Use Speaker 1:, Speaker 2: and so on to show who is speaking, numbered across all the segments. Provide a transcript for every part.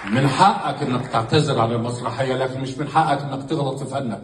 Speaker 1: من حقك انك تعتذر عن المسرحيه لكن مش من حقك انك تغلط في فنك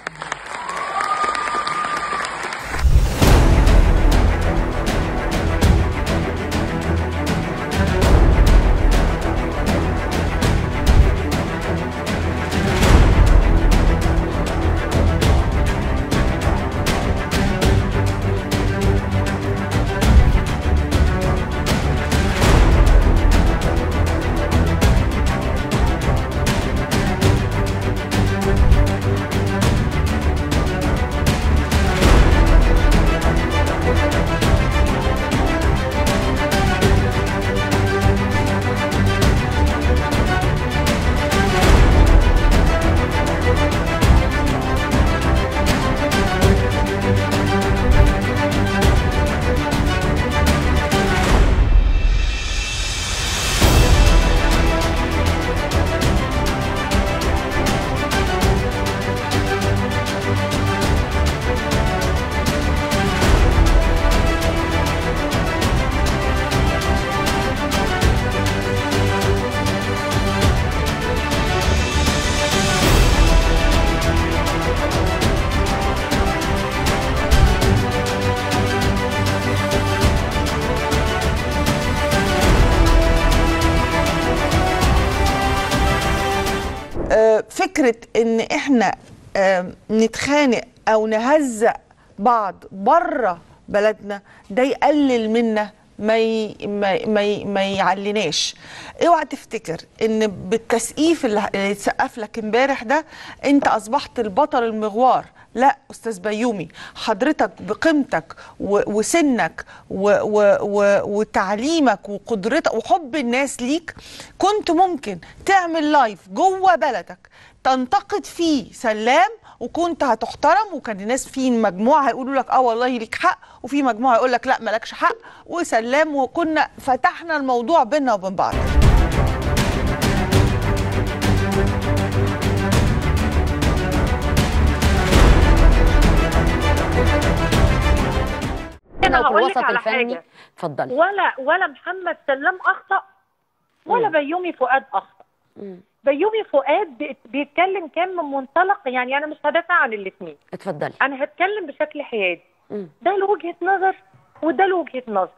Speaker 2: آه، فكره ان احنا آه، نتخانق او نهزق بعض بره بلدنا ده يقلل منا ما ي... ما ما, ي... ما يعلناش اوعى تفتكر ان بالتسقيف اللي اللي اتسقف لك امبارح ده انت اصبحت البطل المغوار لا استاذ بيومي حضرتك بقيمتك و... وسنك و... و... و... وتعليمك وقدرتك وحب الناس ليك كنت ممكن تعمل لايف جوه بلدك تنتقد فيه سلام وكنت هتحترم وكان الناس في مجموعه هيقولوا لك اه والله ليك حق وفي مجموعه يقول لك لا مالكش حق وسلام وكنا فتحنا الموضوع بيننا وبين بعض
Speaker 3: انا
Speaker 4: هنا في
Speaker 3: هقول لك
Speaker 4: الوسط
Speaker 3: على
Speaker 4: الفني
Speaker 3: حاجه
Speaker 4: اتفضلي
Speaker 3: ولا ولا محمد سلام اخطا ولا
Speaker 4: مم.
Speaker 3: بيومي فؤاد اخطا
Speaker 4: مم.
Speaker 3: بيومي فؤاد بيت- بيتكلم كان من منطلق يعني انا مش هدافع عن الاثنين
Speaker 4: اتفضلي
Speaker 3: انا هتكلم بشكل حيادي
Speaker 4: مم.
Speaker 3: ده له وجهه نظر وده له وجهه نظر